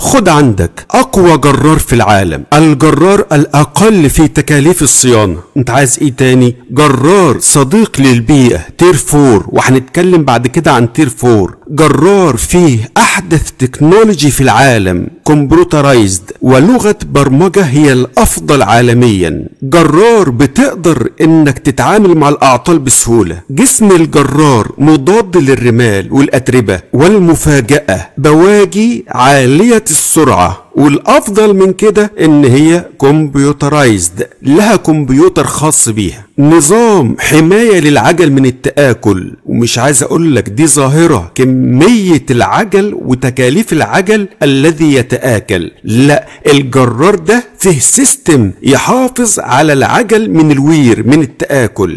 خد عندك اقوى جرار في العالم الجرار الاقل في تكاليف الصيانة انت عايز ايه تاني جرار صديق للبيئة تير فور وهنتكلم بعد كده عن تير فور جرار فيه احدث تكنولوجي في العالم كمبيوترايزد ولغة برمجة هي الافضل عالميا جرار بتقدر انك تتعامل مع الاعطال بسهولة جسم الجرار مضاد للرمال والاتربة والمفاجأة بواجي عالية السرعة والافضل من كده ان هي كمبيوترايزد لها كمبيوتر خاص بيها نظام حماية للعجل من التآكل ومش عايز اقول لك دي ظاهرة كمية العجل وتكاليف العجل الذي يتآكل لا الجرار ده فيه سيستم يحافظ على العجل من الوير من التآكل